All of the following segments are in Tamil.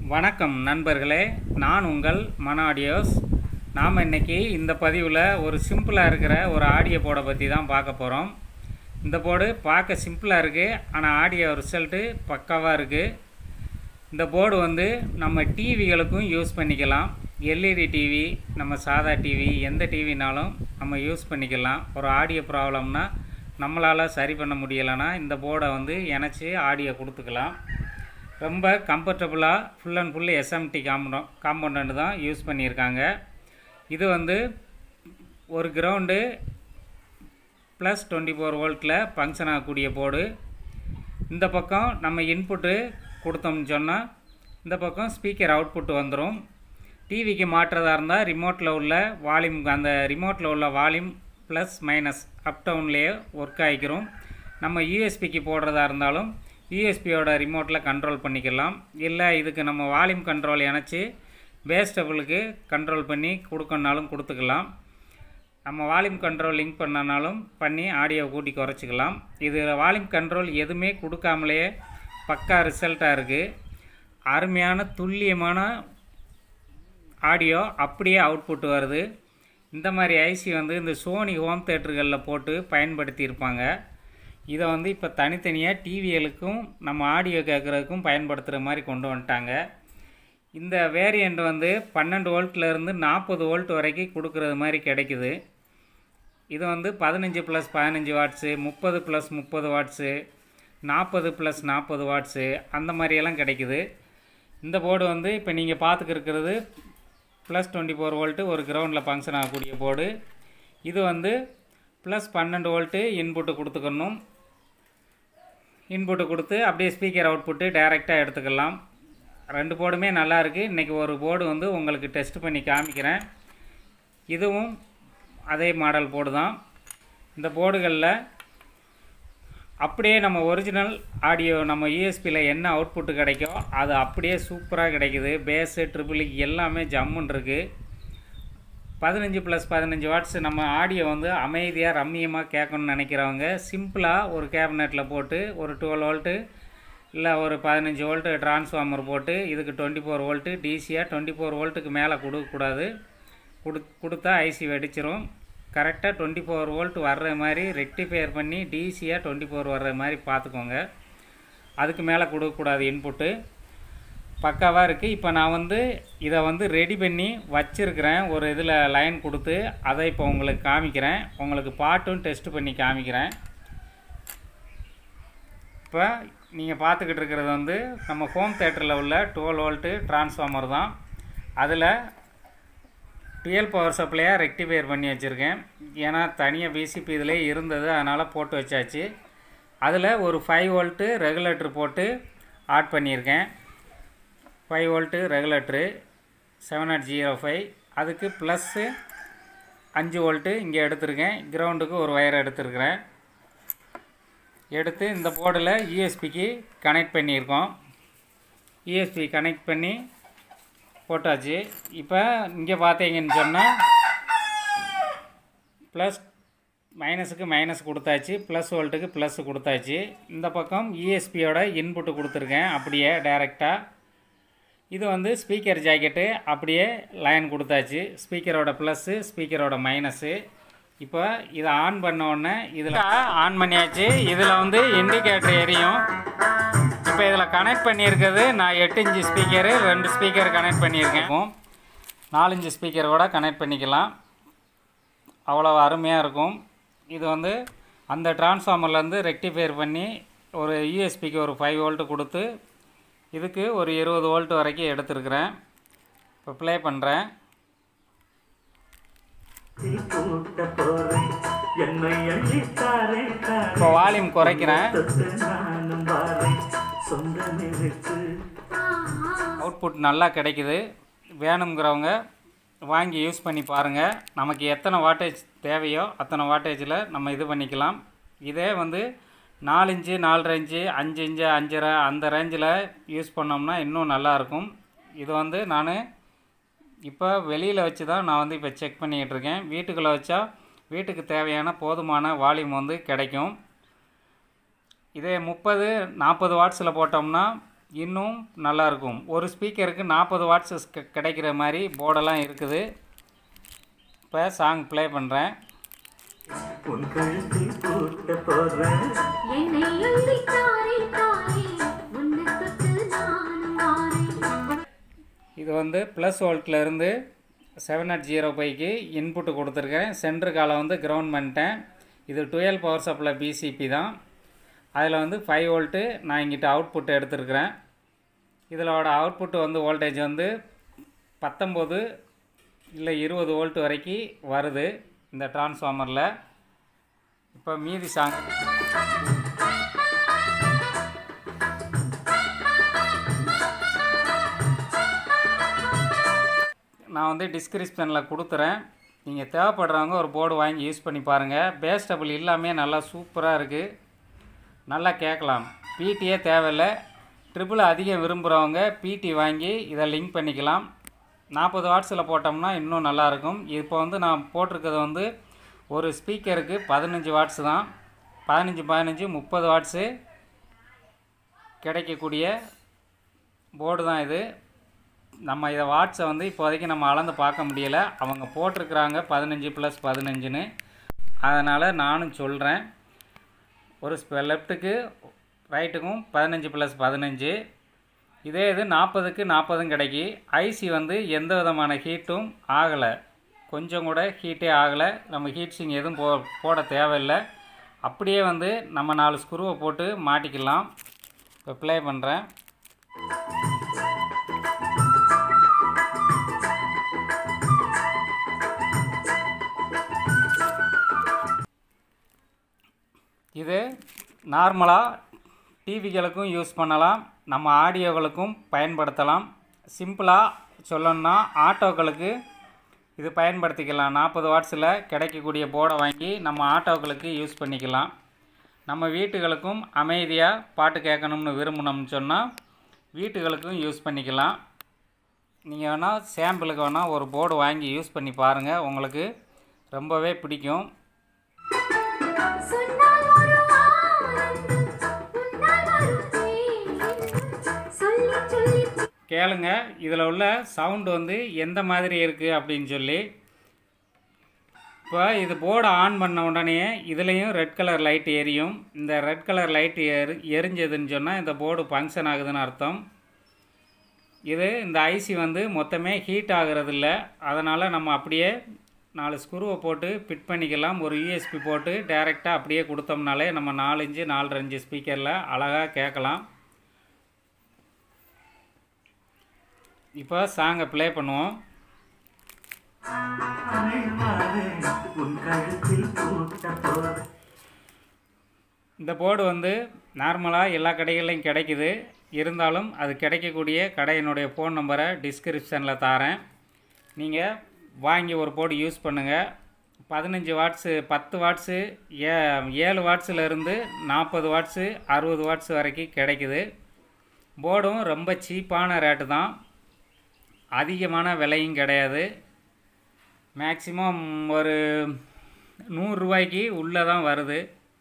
வணக்கம் நண்பர்களே நான் உங்கள் மன ஆடியோஸ் நாம் இன்னைக்கு இந்த பதிவில் ஒரு சிம்பிளாக இருக்கிற ஒரு ஆடியோ போர்டை பற்றி தான் பார்க்க போகிறோம் இந்த போர்டு பார்க்க சிம்பிளாக இருக்குது ஆனால் ஆடியோ ரிசல்ட்டு பக்காவாக இருக்குது இந்த போர்டு வந்து நம்ம டிவிகளுக்கும் யூஸ் பண்ணிக்கலாம் எல்இடி டிவி நம்ம சாதா டிவி எந்த டிவினாலும் நம்ம யூஸ் பண்ணிக்கலாம் ஒரு ஆடியோ ப்ராப்ளம்னா நம்மளால் சரி பண்ண முடியலைன்னா இந்த போர்டை வந்து இணைச்சி ஆடியோ கொடுத்துக்கலாம் ரொம்ப கம்ஃபர்டபுளாக full and full SMT combo compound தான் யூஸ் பண்ணியிருக்காங்க இது வந்து ஒரு கிரவுண்டு ப்ளஸ் டுவெண்ட்டி ஃபோர் வோல்ட்டில் ஃபங்க்ஷன் ஆகக்கூடிய போர்டு இந்த பக்கம் நம்ம இன்புட்டு கொடுத்தோம்னு சொன்னால் இந்த பக்கம் ஸ்பீக்கர் அவுட்புட் வந்துடும் டிவிக்கு மாற்றுறதா இருந்தால் ரிமோட்டில் உள்ள வால்யூம் அந்த ரிமோட்டில் உள்ள வால்யூம் ப்ளஸ் மைனஸ் அப் டவுன்லேயே ஒர்க் ஆகிக்கிறோம் நம்ம யூஎஸ்பிக்கு போடுறதா இருந்தாலும் யூஎஸ்பியோட ரிமோட்டில் கண்ட்ரோல் பண்ணிக்கலாம் இல்லை இதுக்கு நம்ம வால்யூம் கண்ட்ரோல் இணைச்சி பேஸ்டபிளுக்கு கண்ட்ரோல் பண்ணி கொடுக்கணுனாலும் கொடுத்துக்கலாம் நம்ம வால்யூம் கண்ட்ரோல் லிங்க் பண்ணனாலும் பண்ணி ஆடியோ கூட்டி குறைச்சிக்கலாம் இது வால்யூம் கண்ட்ரோல் எதுவுமே கொடுக்காமலே பக்கா ரிசல்ட்டாக இருக்குது அருமையான துல்லியமான ஆடியோ அப்படியே அவுட்புட் வருது இந்த மாதிரி ஐசி வந்து இந்த சோனி ஹோம் தேட்டர்களில் போட்டு பயன்படுத்தியிருப்பாங்க இதை வந்து இப்போ தனித்தனியாக டிவிகளுக்கும் நம்ம ஆடியோ கேட்குறதுக்கும் பயன்படுத்துகிற மாதிரி கொண்டு வந்துட்டாங்க இந்த வேரியண்ட் வந்து பன்னெண்டு வோல்ட்லேருந்து நாற்பது வோல்ட் வரைக்கும் கொடுக்குறது மாதிரி கிடைக்குது இது வந்து பதினஞ்சு ப்ளஸ் பதினஞ்சு வாட்ஸு முப்பது ப்ளஸ் முப்பது வாட்ஸு நாற்பது ப்ளஸ் நாற்பது வாட்ஸு அந்த மாதிரியெல்லாம் கிடைக்குது இந்த போர்டு வந்து இப்போ நீங்கள் பார்த்துக்கு இருக்கிறது ப்ளஸ் டுவெண்ட்டி ஃபோர் வோல்ட்டு ஒரு கிரவுண்டில் ஃபங்க்ஷன் ஆகக்கூடிய போர்டு இது வந்து ப்ளஸ் பன்னெண்டு வோல்ட்டு இன்புட்டு கொடுத்துக்கணும் இன்புட்டு கொடுத்து அப்படியே ஸ்பீக்கர் அவுட்புட்டு டைரெக்டாக எடுத்துக்கலாம் ரெண்டு போர்டுமே நல்லா இருக்குது இன்றைக்கி ஒரு போர்டு வந்து உங்களுக்கு டெஸ்ட் பண்ணி காமிக்கிறேன் இதுவும் அதே மாடல் போர்டு தான் இந்த போர்டுகளில் அப்படியே நம்ம ஒரிஜினல் ஆடியோ நம்ம யூஎஸ்பியில் என்ன அவுட்புட்டு கிடைக்கோ அது அப்படியே சூப்பராக கிடைக்குது பேஸு ட்ரிபிள் எல்லாமே ஜம்முன்னு இருக்குது பதினஞ்சு ப்ளஸ் பதினஞ்சு வாட்ஸ் நம்ம ஆடியோ வந்து அமைதியாக ரம்மியமாக கேட்கணும்னு நினைக்கிறவங்க சிம்பிளாக ஒரு கேபினெட்டில் போட்டு ஒரு டுவெல் வோல்ட்டு இல்லை ஒரு பதினஞ்சு வோல்ட்டு டிரான்ஸ்ஃபார்மர் போட்டு இதுக்கு டுவெண்ட்டி ஃபோர் வோல்ட்டு டிசியாக டுவெண்ட்டி ஃபோர் வோல்ட்டுக்கு மேலே கொடுக்கக்கூடாது கொடு கொடுத்தா ஐசி வெடிச்சிரும் கரெக்டாக டுவெண்ட்டி ஃபோர் வோல்ட் வர்ற மாதிரி ரெக்டிஃபையர் பண்ணி டிசியாக டுவெண்ட்டி ஃபோர் வர்ற மாதிரி பார்த்துக்கோங்க அதுக்கு மேலே கொடுக்கக்கூடாது இன்புட்டு பக்காவாக இருக்குது இப்போ நான் வந்து இதை வந்து ரெடி பண்ணி வச்சுருக்கிறேன் ஒரு இதில் லைன் கொடுத்து அதை இப்போ உங்களுக்கு காமிக்கிறேன் உங்களுக்கு பாட்டும் டெஸ்ட் பண்ணி காமிக்கிறேன் இப்போ நீங்கள் பார்த்துக்கிட்டு இருக்கிறது வந்து நம்ம ஹோம் தேட்டரில் உள்ள டுவெல் வோல்ட்டு டிரான்ஸ்ஃபார்மர் தான் அதில் டுவெல் பவர் சப்ளையாக ரெக்டிஃபையர் பண்ணி வச்சுருக்கேன் ஏன்னா தனியாக பிசிபி இதிலே இருந்தது அதனால் போட்டு வச்சாச்சு அதில் ஒரு ஃபைவ் வோல்ட்டு ரெகுலேட்ரு போட்டு ஆட் பண்ணியிருக்கேன் five volt regulator seven eight zero five அதுக்கு ப்ளஸ்ஸு அஞ்சு வோல்ட்டு இங்கே எடுத்திருக்கேன் கிரவுண்டுக்கு ஒரு ஒயர் எடுத்துருக்கிறேன் எடுத்து இந்த போர்டில் யூஎஸ்பிக்கு கனெக்ட் பண்ணியிருக்கோம் யூஎஸ்பி கனெக்ட் பண்ணி போட்டாச்சு இப்போ இங்கே பார்த்தீங்கன்னு சொன்னால் ப்ளஸ் மைனஸுக்கு மைனஸ் கொடுத்தாச்சு ப்ளஸ் வோல்ட்டுக்கு ப்ளஸ் கொடுத்தாச்சு இந்த பக்கம் யூஎஸ்பியோட இன்புட்டு கொடுத்துருக்கேன் அப்படியே டைரெக்டாக இது வந்து ஸ்பீக்கர் ஜாக்கெட்டு அப்படியே லைன் கொடுத்தாச்சு ஸ்பீக்கரோட ப்ளஸ்ஸு ஸ்பீக்கரோட மைனஸு இப்போ இதை ஆன் பண்ண உடனே இதில் ஆன் பண்ணியாச்சு இதில் வந்து இண்டிகேட்டர் எரியும் இப்போ இதில் கனெக்ட் பண்ணியிருக்கிறது நான் எட்டு இன்ச்சு ஸ்பீக்கரு ரெண்டு ஸ்பீக்கர் கனெக்ட் பண்ணியிருக்கேன் நாலஞ்சு ஸ்பீக்கர் கூட கனெக்ட் பண்ணிக்கலாம் அவ்வளோ அருமையாக இருக்கும் இது வந்து அந்த டிரான்ஸ்ஃபார்மர்லேருந்து ரெக்டிஃபையர் பண்ணி ஒரு யூஎஸ்பிக்கு ஒரு ஃபைவ் வோல்ட்டு கொடுத்து இதுக்கு ஒரு இருபது வோல்ட் வரைக்கும் எடுத்துருக்குறேன் இப்போ ப்ளே பண்ணுறேன் இப்போ வால்யூம் குறைக்கிறேன் அவுட்புட் நல்லா கிடைக்குது வேணுங்கிறவங்க வாங்கி யூஸ் பண்ணி பாருங்கள் நமக்கு எத்தனை வாட்டேஜ் தேவையோ அத்தனை வாட்டேஜில் நம்ம இது பண்ணிக்கலாம் இதே வந்து நாலு இன்ச்சு நாலரை இன்ச்சு அஞ்சு இன்ச்சு அஞ்சரை அந்த ரேஞ்சில் யூஸ் பண்ணோம்னா இன்னும் நல்லாயிருக்கும் இது வந்து நான் இப்போ வெளியில் வச்சு தான் நான் வந்து இப்போ செக் பண்ணிக்கிட்டு இருக்கேன் வீட்டுக்குள்ளே வச்சா வீட்டுக்கு தேவையான போதுமான வால்யூம் வந்து கிடைக்கும் இதே முப்பது நாற்பது வாட்ஸில் போட்டோம்னா இன்னும் நல்லாயிருக்கும் ஒரு ஸ்பீக்கருக்கு நாற்பது வாட்ஸ் கிடைக்கிற மாதிரி போர்டெல்லாம் இருக்குது இப்போ சாங் ப்ளே பண்ணுறேன் உன் கழுத்தில் பூட்ட போறேன் என்னை அள்ளி தாரே தாரே உன்னை தொட்டு நானும் வாரேன் இது வந்து ப்ளஸ் வோல்ட்லேருந்து செவன் அட் ஜீரோ ஃபைவ்க்கு இன்புட்டு கொடுத்துருக்கேன் சென்ட்ரு காலை வந்து கிரவுண்ட் பண்ணிட்டேன் இது டுவெல் பவர் சப்ளை பிசிபி தான் அதில் வந்து ஃபைவ் வோல்ட்டு நான் இங்கிட்ட அவுட்புட் எடுத்துருக்கிறேன் இதிலோட அவுட்புட் வந்து வோல்டேஜ் வந்து பத்தொம்போது இல்லை இருபது வோல்ட் வரைக்கும் வருது இந்த டிரான்ஸ்ஃபார்மரில் இப்போ மீதி சாங் நான் வந்து டிஸ்கிரிப்ஷனில் கொடுத்துறேன் நீங்கள் தேவைப்படுறவங்க ஒரு போர்டு வாங்கி யூஸ் பண்ணி பாருங்கள் பேஸ் டபுள் எல்லாமே நல்லா சூப்பராக இருக்குது நல்லா கேட்கலாம் பிடியே தேவையில்லை ட்ரிபிள் அதிகம் விரும்புகிறவங்க பிடி வாங்கி இதை லிங்க் பண்ணிக்கலாம் நாற்பது வாட்ஸில் போட்டோம்னா இன்னும் நல்லாயிருக்கும் இப்போ வந்து நான் போட்டிருக்கிறது வந்து ஒரு ஸ்பீக்கருக்கு பதினஞ்சு வாட்ஸ் தான் பதினஞ்சு பதினஞ்சு முப்பது வாட்ஸு கிடைக்கக்கூடிய போர்டு தான் இது நம்ம இதை வாட்ஸை வந்து இப்போதைக்கு நம்ம அளந்து பார்க்க முடியலை அவங்க போட்டிருக்கிறாங்க பதினஞ்சு ப்ளஸ் பதினஞ்சுன்னு அதனால் நானும் சொல்கிறேன் ஒரு ஸ்பெ லெஃப்ட்டுக்கு ரைட்டுக்கும் பதினஞ்சு ப்ளஸ் பதினஞ்சு இதே இது நாற்பதுக்கு நாற்பதும் கிடைக்கி ஐசி வந்து எந்த விதமான ஹீட்டும் ஆகலை கொஞ்சம் கூட ஹீட்டே ஆகலை நம்ம ஹீட் சிங் எதுவும் போ போட தேவையில்லை அப்படியே வந்து நம்ம நாலு ஸ்க்ரூவை போட்டு மாட்டிக்கலாம் இப்போ ப்ளே பண்ணுறேன் இது நார்மலாக டிவிகளுக்கும் யூஸ் பண்ணலாம் நம்ம ஆடியோகளுக்கும் பயன்படுத்தலாம் சிம்பிளாக சொல்லணும்னா ஆட்டோக்களுக்கு இது பயன்படுத்திக்கலாம் நாற்பது வாட்ஸில் கிடைக்கக்கூடிய போர்டை வாங்கி நம்ம ஆட்டோக்களுக்கு யூஸ் பண்ணிக்கலாம் நம்ம வீட்டுகளுக்கும் அமைதியாக பாட்டு கேட்கணும்னு விரும்பினோம்னு சொன்னால் வீட்டுகளுக்கும் யூஸ் பண்ணிக்கலாம் நீங்கள் வேணால் சாம்பிளுக்கு வேணால் ஒரு போர்டு வாங்கி யூஸ் பண்ணி பாருங்கள் உங்களுக்கு ரொம்பவே பிடிக்கும் சொன்னால் ஒரு ஆனந்தம் உன்னால் வரும் தேன் சொல்லி சொல்லி கேளுங்க இதில் உள்ள சவுண்டு வந்து எந்த மாதிரி இருக்குது அப்படின்னு சொல்லி இப்போ இது போர்டை ஆன் பண்ண உடனே இதுலேயும் ரெட் கலர் லைட் எரியும் இந்த ரெட் கலர் லைட் எரி எரிஞ்சதுன்னு சொன்னால் இந்த போர்டு ஃபங்க்ஷன் ஆகுதுன்னு அர்த்தம் இது இந்த ஐசி வந்து மொத்தமே ஹீட் ஆகிறது இல்லை அதனால் நம்ம அப்படியே நாலு ஸ்க்ரூவை போட்டு ஃபிட் பண்ணிக்கலாம் ஒரு யூஎஸ்பி போட்டு டைரெக்டாக அப்படியே கொடுத்தோம்னாலே நம்ம நாலு இன்ச்சு நாலு இன்ச்சு ஸ்பீக்கரில் அழகாக கேட்கலாம் இப்போ சாங்கை ப்ளே பண்ணுவோம் உன் கழுத்தில் பூட்ட போறேன் இந்த போர்டு வந்து நார்மலாக எல்லா கடைகள்லையும் கிடைக்குது இருந்தாலும் அது கிடைக்கக்கூடிய கடையினுடைய ஃபோன் நம்பரை டிஸ்கிரிப்ஷனில் தாரேன் நீங்கள் வாங்கி ஒரு போர்டு யூஸ் பண்ணுங்கள் பதினஞ்சு வாட்ஸு பத்து வாட்ஸு ஏ ஏழு வாட்ஸில் இருந்து நாற்பது வாட்ஸு அறுபது வாட்ஸ் வரைக்கும் கிடைக்குது போர்டும் ரொம்ப சீப்பான ரேட்டு தான் அதிகமான விலையும் கிடையாது மேக்ஸிமம் ஒரு நூறுரூவாய்க்கு உள்ளே தான் வருது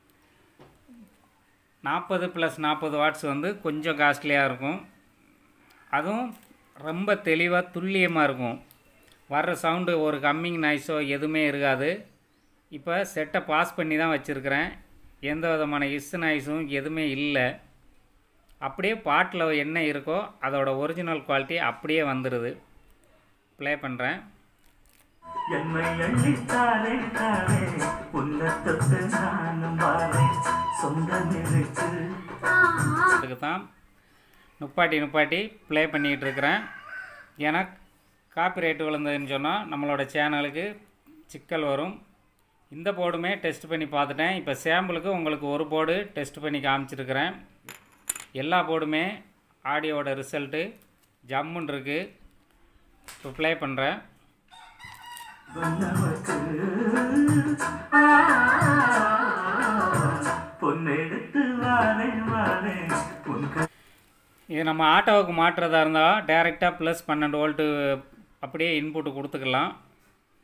நாற்பது ப்ளஸ் நாற்பது வாட்ஸ் வந்து கொஞ்சம் காஸ்ட்லியாக இருக்கும் அதுவும் ரொம்ப தெளிவாக துல்லியமாக இருக்கும் வர்ற சவுண்டு ஒரு கம்மிங் நாய்ஸோ எதுவுமே இருக்காது இப்போ செட்டை பாஸ் பண்ணி தான் வச்சுருக்கிறேன் எந்த விதமான இஸ் நாய்ஸும் எதுவுமே இல்லை அப்படியே பாட்டில் என்ன இருக்கோ அதோட ஒரிஜினல் குவாலிட்டி அப்படியே வந்துடுது ப்ளே பண்ணுறேன் என்னை அள்ளித்தாரே தாரே உன்னை தொட்டு நானும் வாரேன் சொந்தம் இருக்கு அதுக்கு தான் நுப்பாட்டி நுப்பாட்டி ப்ளே பண்ணிக்கிட்டு இருக்கிறேன் ஏன்னா காப்பிரைட் விழுந்ததுன்னு சொன்னால் நம்மளோட சேனலுக்கு சிக்கல் வரும் இந்த போர்டுமே டெஸ்ட் பண்ணி பார்த்துட்டேன் இப்போ சாம்பிளுக்கு உங்களுக்கு ஒரு போர்டு டெஸ்ட் பண்ணி காமிச்சிருக்கிறேன் எல்லா போர்டுமே ஆடியோவோட ரிசல்ட்டு ஜம்முன்னு இருக்குது இப்போ ப்ளே பண்ணுறேன் நமக்கு பொன்னெடுத்து வாரேன் வாரேன் உன் க இது நம்ம ஆட்டோவுக்கு மாற்றுறதா இருந்தால் டைரெக்டாக ப்ளஸ் பன்னெண்டு வோல்ட்டு அப்படியே இன்புட்டு கொடுத்துக்கலாம்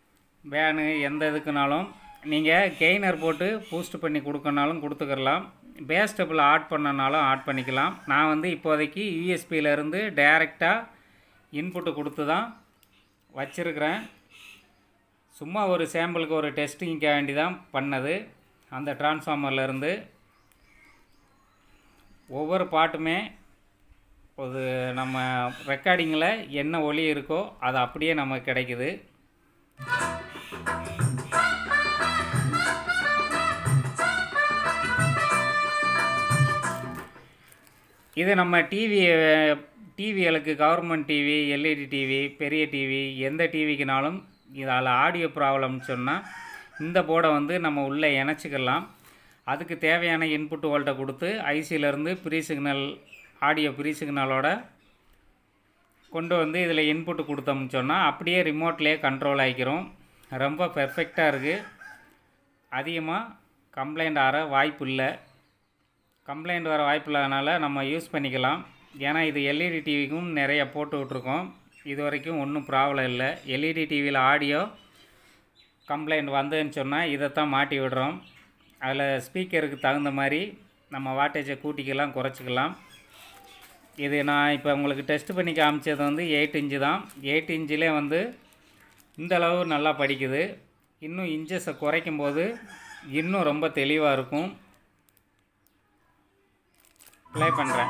வேனு எந்த இதுக்குனாலும் நீங்கள் கெய்னர் போட்டு பூஸ்ட் பண்ணி கொடுக்கனாலும் கொடுத்துக்கலாம் பேஸ்டபிள் ஆட் பண்ணனாலும் ஆட் பண்ணிக்கலாம் நான் வந்து இப்போதைக்கு யூஎஸ்பியிலேருந்து டைரெக்டாக இன்புட்டு கொடுத்து தான் வச்சுருக்கிறேன் சும்மா ஒரு சாம்பிளுக்கு ஒரு டெஸ்டிங்க்கு வேண்டி தான் பண்ணது அந்த டிரான்ஸ்ஃபார்மர்லேருந்து ஒவ்வொரு பாட்டுமே ஒரு நம்ம ரெக்கார்டிங்கில் என்ன ஒலி இருக்கோ அது அப்படியே நமக்கு கிடைக்குது இது நம்ம டிவி டிவிகளுக்கு கவர்மெண்ட் டிவி எல்இடி டிவி பெரிய டிவி எந்த டிவிக்குனாலும் இதால் ஆடியோ ப்ராப்ளம்னு சொன்னால் இந்த போர்டை வந்து நம்ம உள்ளே இணைச்சிக்கலாம் அதுக்கு தேவையான இன்புட் வோல்ட்டை கொடுத்து ஐசியிலேருந்து ப்ரீ சிக்னல் ஆடியோ ப்ரீ சிக்னலோட கொண்டு வந்து இதில் இன்புட் கொடுத்தோம்னு சொன்னால் அப்படியே ரிமோட்லேயே கண்ட்ரோல் ஆகிக்கிறோம் ரொம்ப பெர்ஃபெக்டாக இருக்குது அதிகமாக கம்ப்ளைண்ட் ஆகிற வாய்ப்பு இல்லை கம்ப்ளைண்ட் வர வாய்ப்பு இல்லாதனால நம்ம யூஸ் பண்ணிக்கலாம் ஏன்னா இது எல்இடி டிவிக்கும் நிறைய போட்டு விட்ருக்கோம் இது வரைக்கும் ஒன்றும் ப்ராப்ளம் இல்லை எல்இடி டிவியில் ஆடியோ கம்ப்ளைண்ட் வந்ததுன்னு சொன்னால் இதைத்தான் மாட்டி விடுறோம் அதில் ஸ்பீக்கருக்கு தகுந்த மாதிரி நம்ம வாட்டேஜை கூட்டிக்கலாம் குறைச்சிக்கலாம் இது நான் இப்போ உங்களுக்கு டெஸ்ட் பண்ணி காமிச்சது வந்து எயிட் இன்ச்சு தான் எயிட் இன்ச்சிலே வந்து இந்த அளவு நல்லா படிக்குது இன்னும் இன்ச்சஸை குறைக்கும் போது இன்னும் ரொம்ப தெளிவாக இருக்கும் ப்ளே பண்ணுறேன்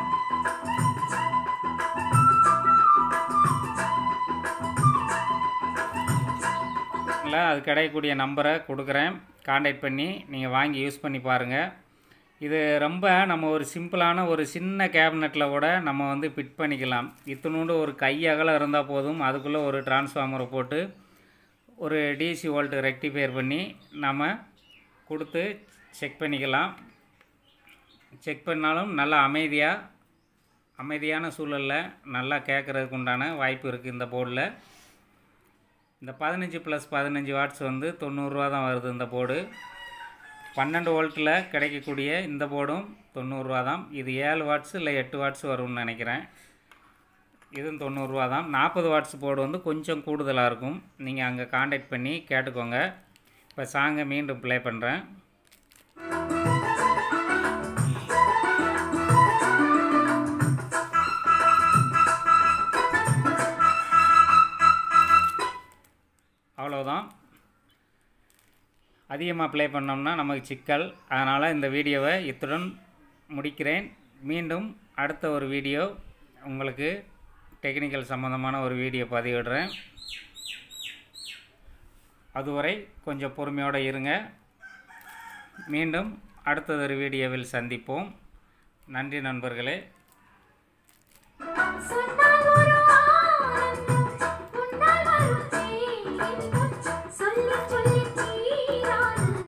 இல்லை அது கிடைக்கக்கூடிய நம்பரை கொடுக்குறேன் காண்டாக்ட் பண்ணி நீங்கள் வாங்கி யூஸ் பண்ணி பாருங்கள் இது ரொம்ப நம்ம ஒரு சிம்பிளான ஒரு சின்ன கேபினெட்டில் கூட நம்ம வந்து ஃபிட் பண்ணிக்கலாம் இத்தினூண்டு ஒரு கை அகலம் இருந்தால் போதும் அதுக்குள்ளே ஒரு டிரான்ஸ்ஃபார்மரை போட்டு ஒரு டிசி வோல்ட் ரெக்டிஃபையர் பண்ணி நம்ம கொடுத்து செக் பண்ணிக்கலாம் செக் பண்ணாலும் நல்லா அமைதியாக அமைதியான சூழலில் நல்லா கேட்குறதுக்கு உண்டான வாய்ப்பு இருக்குது இந்த போர்டில் இந்த பதினஞ்சு ப்ளஸ் பதினஞ்சு வாட்ஸ் வந்து தொண்ணூறுரூவா தான் வருது இந்த போர்டு பன்னெண்டு வோல்ட்டில் கிடைக்கக்கூடிய இந்த போர்டும் தொண்ணூறுரூவா தான் இது ஏழு வாட்ஸ் இல்லை எட்டு வாட்ஸ் வரும்னு நினைக்கிறேன் இதுவும் தொண்ணூறுரூவா தான் நாற்பது வாட்ஸ் போர்டு வந்து கொஞ்சம் கூடுதலாக இருக்கும் நீங்கள் அங்கே காண்டாக்ட் பண்ணி கேட்டுக்கோங்க இப்போ சாங்கை மீண்டும் ப்ளே பண்ணுறேன் அவ்வளோதான் அதிகமாக ப்ளே பண்ணோம்னா நமக்கு சிக்கல் அதனால் இந்த வீடியோவை இத்துடன் முடிக்கிறேன் மீண்டும் அடுத்த ஒரு வீடியோ உங்களுக்கு டெக்னிக்கல் சம்மந்தமான ஒரு வீடியோ பதிவிடுறேன் அதுவரை கொஞ்சம் பொறுமையோடு இருங்க மீண்டும் அடுத்ததொரு வீடியோவில் சந்திப்போம் நன்றி நண்பர்களே